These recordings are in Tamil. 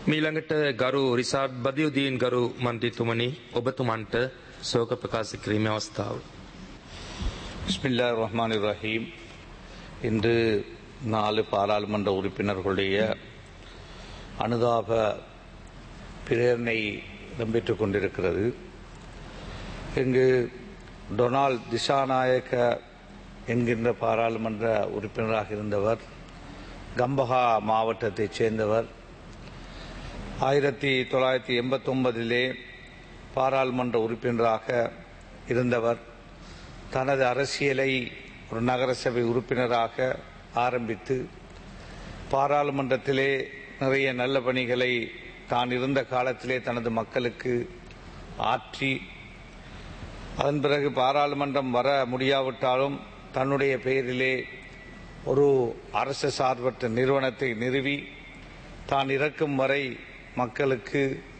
මීළඟට ගරු රිසාඩ් බදියුදීන් ගරු මන්ත්‍රීතුමනි ඔබතුමන්ට සෝක ප්‍රකාශ කිරීමේ අවස්ථාව. பிஸ்மில்லா ரஹ்மான் ரஹீம் இன்று நாலு பாராளுமன்ற உறுப்பினர்களுடைய அனுதாப பிரேரணை இடம்பெற்றுக் கொண்டிருக்கிறது இங்கு டொனால்ட் திசாநாயக்க என்கின்ற பாராளுமன்ற உறுப்பினராக இருந்தவர் கம்பஹா மாவட்டத்தைச் சேர்ந்தவர் ஆயிரத்தி தொள்ளாயிரத்தி எண்பத்தி ஒன்பதிலே பாராளுமன்ற உறுப்பினராக இருந்தவர் தனது அரசியலை ஒரு நகரசபை உறுப்பினராக ஆரம்பித்து பாராளுமன்றத்திலே நிறைய நல்ல பணிகளை தான் இருந்த காலத்திலே தனது மக்களுக்கு ஆற்றி அதன் பிறகு பாராளுமன்றம் வர முடியாவிட்டாலும் தன்னுடைய பெயரிலே ஒரு அரசு சார்பற்ற நிறுவனத்தை நிறுவி தான் இறக்கும் வரை மக்களுக்கு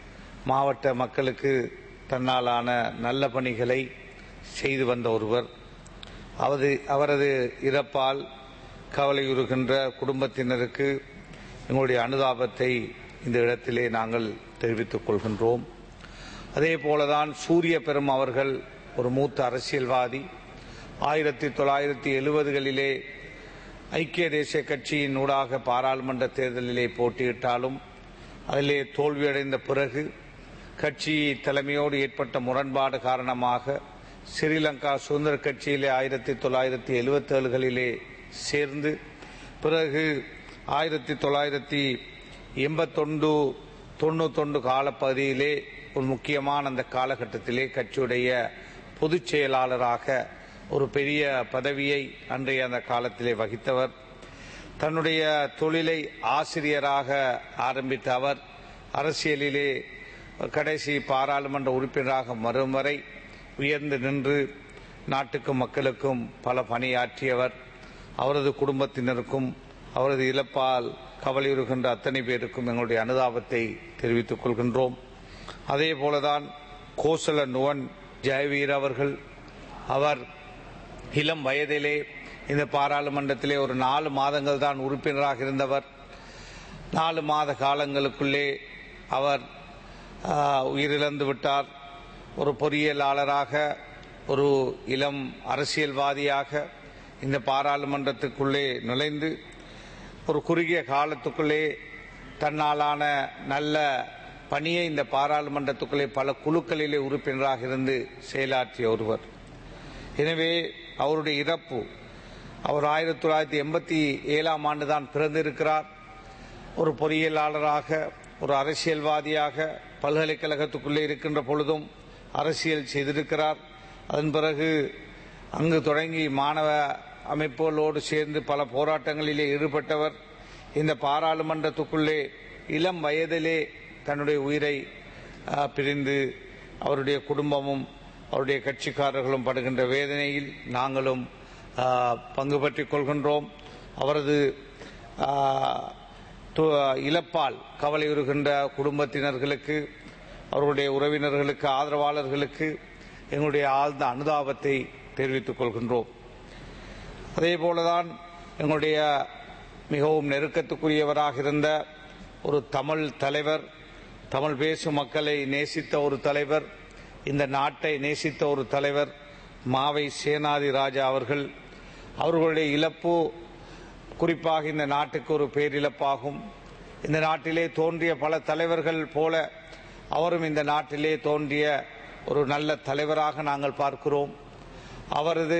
மாவட்ட மக்களுக்கு தன்னாலான நல்ல பணிகளை செய்து வந்த ஒருவர் அவரது அவரது இறப்பால் கவலையுறுகின்ற குடும்பத்தினருக்கு எங்களுடைய அனுதாபத்தை இந்த இடத்திலே நாங்கள் தெரிவித்துக் கொள்கின்றோம் அதே போலதான் சூரிய பெரும் அவர்கள் ஒரு மூத்த அரசியல்வாதி ஆயிரத்தி தொள்ளாயிரத்தி எழுபதுகளிலே ஐக்கிய தேசிய கட்சியின் ஊடாக பாராளுமன்ற தேர்தலிலே போட்டியிட்டாலும் அதிலே தோல்வியடைந்த பிறகு கட்சி தலைமையோடு ஏற்பட்ட முரண்பாடு காரணமாக ஸ்ரீலங்கா சுதந்திர கட்சியிலே ஆயிரத்தி தொள்ளாயிரத்தி எழுபத்தி ஏழுகளிலே சேர்ந்து பிறகு ஆயிரத்தி தொள்ளாயிரத்தி எண்பத்தொண்டு தொண்ணூத்தொண்டு காலப்பகுதியிலே ஒரு முக்கியமான அந்த காலகட்டத்திலே கட்சியுடைய பொதுச் செயலாளராக ஒரு பெரிய பதவியை அன்றைய அந்த காலத்திலே வகித்தவர் தன்னுடைய தொழிலை ஆசிரியராக ஆரம்பித்த அவர் அரசியலிலே கடைசி பாராளுமன்ற உறுப்பினராக வரும் வரை உயர்ந்து நின்று நாட்டுக்கும் மக்களுக்கும் பல பணியாற்றியவர் அவரது குடும்பத்தினருக்கும் அவரது இழப்பால் கவலையுறுகின்ற அத்தனை பேருக்கும் எங்களுடைய அனுதாபத்தை தெரிவித்துக் கொள்கின்றோம் அதே போலதான் கோசல நுவன் ஜெயவீர் அவர்கள் அவர் இளம் வயதிலே இந்த பாராளுமன்றத்திலே ஒரு நாலு மாதங்கள் தான் உறுப்பினராக இருந்தவர் நாலு மாத காலங்களுக்குள்ளே அவர் உயிரிழந்து விட்டார் ஒரு பொறியியலாளராக ஒரு இளம் அரசியல்வாதியாக இந்த பாராளுமன்றத்துக்குள்ளே நுழைந்து ஒரு குறுகிய காலத்துக்குள்ளே தன்னாலான நல்ல பணியை இந்த பாராளுமன்றத்துக்குள்ளே பல குழுக்களிலே உறுப்பினராக இருந்து செயலாற்றிய ஒருவர் எனவே அவருடைய இறப்பு அவர் ஆயிரத்தி தொள்ளாயிரத்தி எண்பத்தி ஏழாம் ஆண்டு தான் பிறந்திருக்கிறார் ஒரு பொறியியலாளராக ஒரு அரசியல்வாதியாக பல்கலைக்கழகத்துக்குள்ளே இருக்கின்ற பொழுதும் அரசியல் செய்திருக்கிறார் அதன் பிறகு அங்கு தொடங்கி மாணவ அமைப்புகளோடு சேர்ந்து பல போராட்டங்களிலே ஈடுபட்டவர் இந்த பாராளுமன்றத்துக்குள்ளே இளம் வயதிலே தன்னுடைய உயிரை பிரிந்து அவருடைய குடும்பமும் அவருடைய கட்சிக்காரர்களும் படுகின்ற வேதனையில் நாங்களும் பங்கு பற்றிக் கொள்கின்றோம் அவரது இழப்பால் கவலையுறுகின்ற குடும்பத்தினர்களுக்கு அவர்களுடைய உறவினர்களுக்கு ஆதரவாளர்களுக்கு எங்களுடைய ஆழ்ந்த அனுதாபத்தை தெரிவித்துக் கொள்கின்றோம் அதே போலதான் எங்களுடைய மிகவும் நெருக்கத்துக்குரியவராக இருந்த ஒரு தமிழ் தலைவர் தமிழ் பேசும் மக்களை நேசித்த ஒரு தலைவர் இந்த நாட்டை நேசித்த ஒரு தலைவர் மாவை சேனாதி ராஜா அவர்கள் அவர்களுடைய இழப்பு குறிப்பாக இந்த நாட்டுக்கு ஒரு பேரிழப்பாகும் இந்த நாட்டிலே தோன்றிய பல தலைவர்கள் போல அவரும் இந்த நாட்டிலே தோன்றிய ஒரு நல்ல தலைவராக நாங்கள் பார்க்கிறோம் அவரது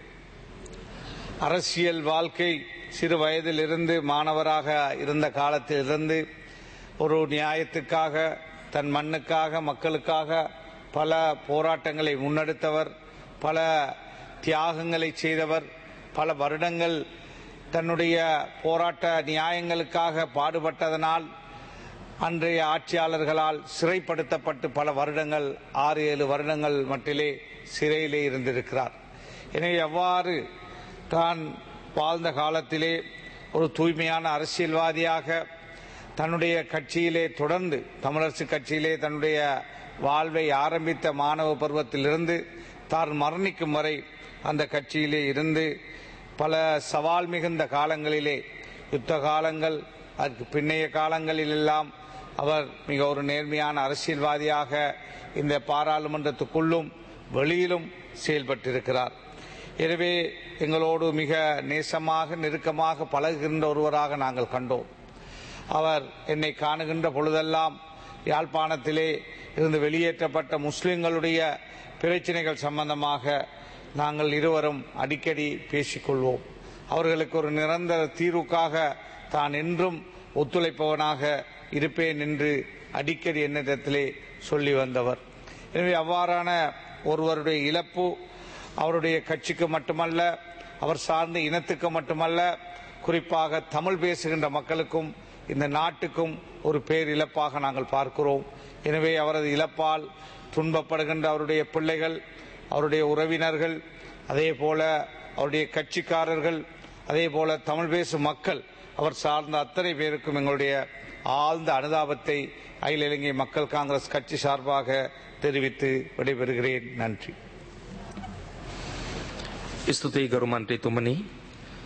அரசியல் வாழ்க்கை சிறு வயதில் இருந்து மாணவராக இருந்த காலத்திலிருந்து ஒரு நியாயத்துக்காக தன் மண்ணுக்காக மக்களுக்காக பல போராட்டங்களை முன்னெடுத்தவர் பல தியாகங்களை செய்தவர் பல வருடங்கள் தன்னுடைய போராட்ட நியாயங்களுக்காக பாடுபட்டதனால் அன்றைய ஆட்சியாளர்களால் சிறைப்படுத்தப்பட்டு பல வருடங்கள் ஆறு ஏழு வருடங்கள் மட்டிலே சிறையிலே இருந்திருக்கிறார் எனவே எவ்வாறு தான் வாழ்ந்த காலத்திலே ஒரு தூய்மையான அரசியல்வாதியாக தன்னுடைய கட்சியிலே தொடர்ந்து தமிழரசு கட்சியிலே தன்னுடைய வாழ்வை ஆரம்பித்த மாணவ பருவத்திலிருந்து தான் மரணிக்கும் வரை அந்த கட்சியிலே இருந்து பல சவால் மிகுந்த காலங்களிலே யுத்த காலங்கள் அதற்கு பின்னைய காலங்களில் எல்லாம் அவர் மிக ஒரு நேர்மையான அரசியல்வாதியாக இந்த பாராளுமன்றத்துக்குள்ளும் வெளியிலும் செயல்பட்டிருக்கிறார் எனவே எங்களோடு மிக நேசமாக நெருக்கமாக பழகுகின்ற ஒருவராக நாங்கள் கண்டோம் அவர் என்னை காணுகின்ற பொழுதெல்லாம் யாழ்ப்பாணத்திலே இருந்து வெளியேற்றப்பட்ட முஸ்லிம்களுடைய பிரச்சனைகள் சம்பந்தமாக நாங்கள் இருவரும் அடிக்கடி பேசிக்கொள்வோம் அவர்களுக்கு ஒரு நிரந்தர தீர்வுக்காக தான் என்றும் ஒத்துழைப்பவனாக இருப்பேன் என்று அடிக்கடி என்னிடத்திலே சொல்லி வந்தவர் எனவே அவ்வாறான ஒருவருடைய இழப்பு அவருடைய கட்சிக்கு மட்டுமல்ல அவர் சார்ந்த இனத்துக்கு மட்டுமல்ல குறிப்பாக தமிழ் பேசுகின்ற மக்களுக்கும் இந்த நாட்டுக்கும் ஒரு பேரிழப்பாக நாங்கள் பார்க்கிறோம் எனவே அவரது இழப்பால் துன்பப்படுகின்ற அவருடைய பிள்ளைகள் அவருடைய உறவினர்கள் அதே போல அவருடைய கட்சிக்காரர்கள் அதே போல தமிழ் பேசும் மக்கள் அவர் சார்ந்த அத்தனை பேருக்கும் எங்களுடைய ஆழ்ந்த அனுதாபத்தை அகில இலங்கை மக்கள் காங்கிரஸ் கட்சி சார்பாக தெரிவித்து விடைபெறுகிறேன் நன்றி ස්තුතියි ගරු මන්ත්‍රීතුමනි